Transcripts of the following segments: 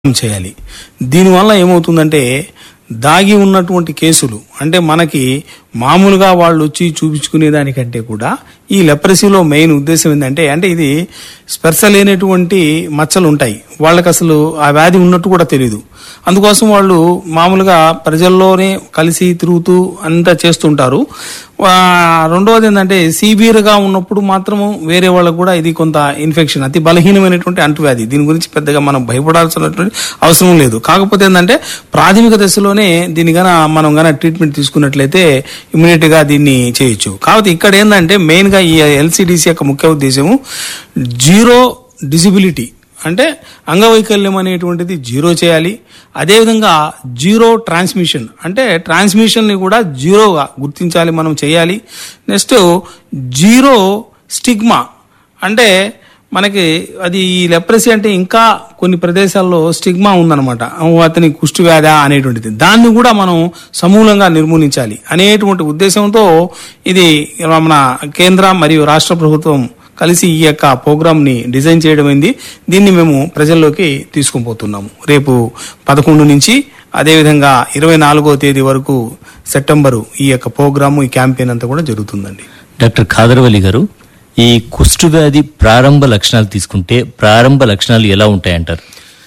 చేయాలి దీనివల్ల ఏమవుతుందంటే దాగి ఉన్నటువంటి కేసులు అంటే మనకి మామూలుగా వాళ్ళు వచ్చి చూపించుకునే దానికంటే కూడా ఈ లెప్రసీలో మెయిన్ ఉద్దేశం ఏంటంటే అంటే ఇది స్పెర్శ లేనటువంటి మచ్చలు ఉంటాయి వాళ్ళకి అసలు ఆ వ్యాధి ఉన్నట్టు కూడా తెలియదు అందుకోసం వాళ్ళు మామూలుగా ప్రజల్లోనే కలిసి తిరుగుతూ అంతా చేస్తుంటారు ఆ, రెండవది ఏంటంటే సివియర్ గా ఉన్నప్పుడు మాత్రము వేరే వాళ్ళకు కూడా ఇది కొంత ఇన్ఫెక్షన్ అతి బలహీనమైనటువంటి అంటువ్యాధి దీని గురించి పెద్దగా మనం భయపడాల్సినటువంటి అవసరం లేదు కాకపోతే ఏంటంటే ప్రాథమిక దశలోనే దీని గన మనం గన ట్రీట్మెంట్ తీసుకున్నట్లయితే ఇమీడియట్ గా దీన్ని చేయొచ్చు కాబట్టి ఇక్కడ ఏంటంటే మెయిన్ గా ఈ ఎల్సిడిసి యొక్క ముఖ్య ఉద్దేశము జీరో డిజిబిలిటీ అంటే అంగవైకల్యం అనేటువంటిది జీరో చేయాలి అదేవిధంగా జీరో ట్రాన్స్మిషన్ అంటే ట్రాన్స్మిషన్ని కూడా జీరోగా గుర్తించాలి మనం చేయాలి నెక్స్ట్ జీరో స్టిగ్మా అంటే మనకి అది ఈ లెప్రసీ అంటే ఇంకా కొన్ని ప్రదేశాల్లో స్టిగ్మా ఉందన్నమాట ఓ అతని కుష్టి వ్యాధ అనేటువంటిది దాన్ని కూడా మనం సమూలంగా నిర్మూలించాలి అనేటువంటి ఉద్దేశంతో ఇది మన కేంద్ర మరియు రాష్ట్ర ప్రభుత్వం కలిసి ఈ యొక్క ప్రోగ్రామ్ ని డిజైన్ చేయడం అయింది దీన్ని మేము ప్రజల్లోకి తీసుకొని పోతున్నాము రేపు పదకొండు నుంచి అదేవిధంగా ఇరవై నాలుగో తేదీ వరకు సెప్టెంబరు ఈ యొక్క ప్రోగ్రాము ఈ క్యాంపెయిన్ అంతా కూడా జరుగుతుందండి డాక్టర్ ఖాదర్వలి గారు ఈ కుష్టు వ్యాధి ప్రారంభ లక్షణాలు తీసుకుంటే ప్రారంభ లక్షణాలు ఎలా ఉంటాయంటారు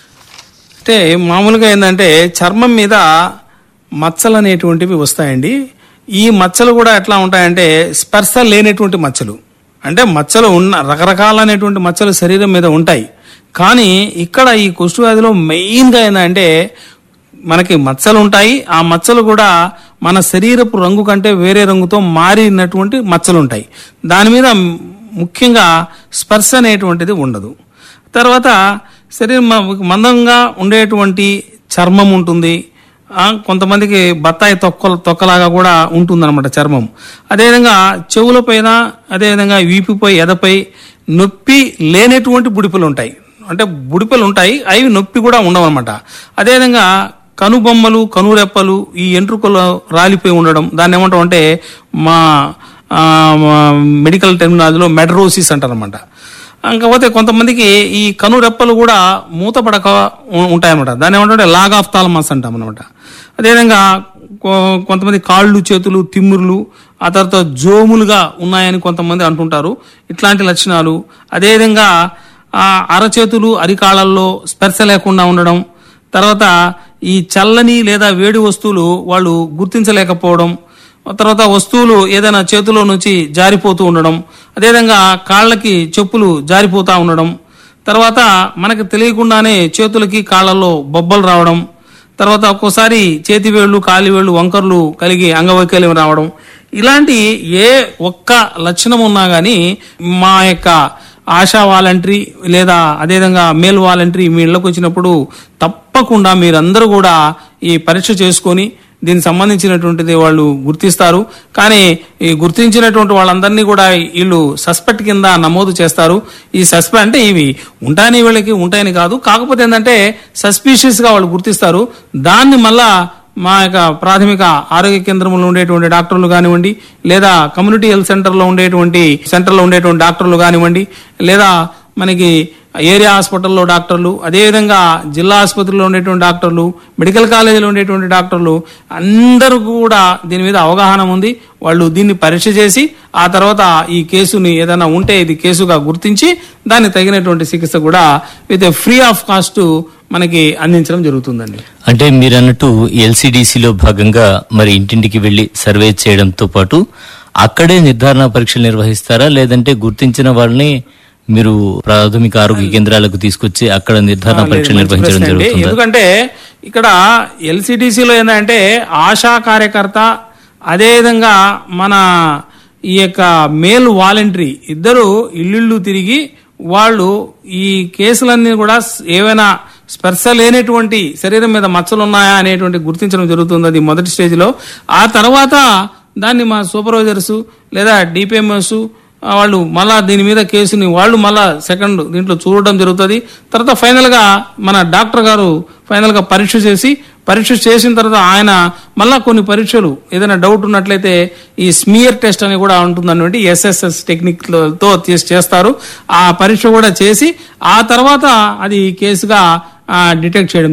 అంటే మామూలుగా ఏంటంటే చర్మం మీద మచ్చలు అనేటువంటివి వస్తాయండి ఈ మచ్చలు కూడా ఎట్లా ఉంటాయంటే స్పర్శ లేనటువంటి మచ్చలు అంటే మచ్చలు ఉన్న రకరకాలైనటువంటి మచ్చలు శరీరం మీద ఉంటాయి కానీ ఇక్కడ ఈ కుష్టు వ్యాధిలో మెయిన్గా ఏంటంటే మనకి మచ్చలు ఉంటాయి ఆ మచ్చలు కూడా మన శరీరపు రంగు కంటే వేరే రంగుతో మారినటువంటి మచ్చలు ఉంటాయి దాని మీద ముఖ్యంగా స్పర్శ అనేటువంటిది ఉండదు తర్వాత శరీరం మ- మందంగా ఉండేటువంటి చర్మం ఉంటుంది ఆ, కొంతమందికి బత్తాయి తొక్క తొక్కలాగా కూడా ఉంటుందన్నమాట చర్మం అదేవిధంగా చెవుల పైన అదేవిధంగా వీపుపై ఎదపై నొప్పి లేనటువంటి బుడిపలు ఉంటాయి అంటే బుడిపలు ఉంటాయి అవి నొప్పి కూడా ఉండవు అనమాట అదేవిధంగా కనుబొమ్మలు కనురెప్పలు ఈ ఎంట్రుకలు రాలిపోయి ఉండడం దాన్ని ఏమంటాం అంటే మా ఆ, మా మెడికల్ టెర్మినాలజీలో మెడరోసిస్ అంటారనమాట కాకపోతే కొంతమందికి ఈ కను రెప్పలు కూడా మూతపడక ఉ- ఉంటాయన్నమాట దాన్ని ఏమంటే లాగ్ ఆఫ్ థాలమస్ అంటాం అనమాట అదేవిధంగా కొ- కొంతమంది కాళ్ళు చేతులు తిమ్మురులు ఆ తర్వాత జోములుగా ఉన్నాయని కొంతమంది అంటుంటారు ఇట్లాంటి లక్షణాలు అదేవిధంగా ఆ అరచేతులు అరికాళ్ళల్లో స్పర్శ లేకుండా ఉండడం తర్వాత ఈ చల్లని లేదా వేడి వస్తువులు వాళ్ళు గుర్తించలేకపోవడం తర్వాత వస్తువులు ఏదైనా చేతిలో నుంచి జారిపోతూ ఉండడం అదేవిధంగా కాళ్ళకి చెప్పులు జారిపోతూ ఉండడం తర్వాత మనకు తెలియకుండానే చేతులకి కాళ్ళల్లో బొబ్బలు రావడం తర్వాత ఒక్కోసారి చేతి వేళ్ళు కాలి వేళ్ళు వంకర్లు కలిగి అంగవైకల్యం రావడం ఇలాంటి ఏ ఒక్క లక్షణం ఉన్నా గానీ మా యొక్క ఆశా వాలంటరీ లేదా అదేవిధంగా మేల్ వాలంటరీ మీ ఇళ్ళకి వచ్చినప్పుడు తప్పకుండా మీరందరూ కూడా ఈ పరీక్ష చేసుకొని దీనికి సంబంధించినటువంటిది వాళ్ళు గుర్తిస్తారు కానీ ఈ గుర్తించినటువంటి వాళ్ళందరినీ కూడా వీళ్ళు సస్పెక్ట్ కింద నమోదు చేస్తారు ఈ సస్పెక్ట్ అంటే ఇవి ఉంటాయని వీళ్ళకి ఉంటాయని కాదు కాకపోతే ఏంటంటే సస్పీషియస్ గా వాళ్ళు గుర్తిస్తారు దాన్ని మళ్ళా మా యొక్క ప్రాథమిక ఆరోగ్య కేంద్రంలో ఉండేటువంటి డాక్టర్లు కానివ్వండి లేదా కమ్యూనిటీ హెల్త్ సెంటర్లో ఉండేటువంటి సెంటర్లో ఉండేటువంటి డాక్టర్లు కానివ్వండి లేదా మనకి ఏరియా హాస్పిటల్లో డాక్టర్లు అదేవిధంగా జిల్లా ఆసుపత్రిలో ఉండేటువంటి డాక్టర్లు మెడికల్ కాలేజీలో ఉండేటువంటి డాక్టర్లు అందరూ కూడా దీని మీద అవగాహన ఉంది వాళ్ళు దీన్ని పరీక్ష చేసి ఆ తర్వాత ఈ కేసుని ఏదైనా ఉంటే ఇది కేసుగా గుర్తించి దానికి తగినటువంటి చికిత్స కూడా విత్ ఫ్రీ ఆఫ్ కాస్ట్ మనకి అందించడం జరుగుతుందండి అంటే మీరు అన్నట్టు ఎల్సిడిసిలో భాగంగా మరి ఇంటింటికి వెళ్లి సర్వే చేయడంతో పాటు అక్కడే నిర్ధారణ పరీక్షలు నిర్వహిస్తారా లేదంటే గుర్తించిన వాళ్ళని మీరు ప్రాథమిక ఆరోగ్య కేంద్రాలకు తీసుకొచ్చి అక్కడ నిర్ధారణ పరీక్షలు మంచి నిర్వహించడం ప్రశ్న అండి. జరుగుతుందా ఎందుకంటే ఇక్కడ ఎల్సిడిసిలో ఏంటంటే ఆశా కార్యకర్త అదేవిధంగా మన ఈ యొక్క మేల్ వాలంటరీ ఇద్దరు ఇల్లు తిరిగి వాళ్ళు ఈ కేసులన్నీ కూడా స్- ఏవైనా స్పర్శ లేనటువంటి శరీరం మీద మచ్చలు ఉన్నాయా అనేటువంటి గుర్తించడం జరుగుతుంది అది మొదటి స్టేజ్లో ఆ తర్వాత దాన్ని మా సూపర్వైజర్స్ లేదా డిపిఎంఎస్ ఆ వాళ్ళు మళ్ళా దీని మీద కేసుని వాళ్ళు మళ్ళా సెకండ్ దీంట్లో చూడడం జరుగుతుంది తర్వాత ఫైనల్ గా మన డాక్టర్ గారు ఫైనల్ గా పరీక్ష చేసి పరీక్ష చేసిన తర్వాత ఆయన మళ్ళా కొన్ని పరీక్షలు ఏదైనా డౌట్ ఉన్నట్లయితే ఈ స్మియర్ టెస్ట్ అని కూడా ఉంటుందన్నమాట ఎస్ఎస్ఎస్ టెక్నిక్ తో చేస్- చేస్తారు ఆ పరీక్ష కూడా చేసి ఆ తర్వాత అది కేసుగా డిటెక్ట్ చేయడం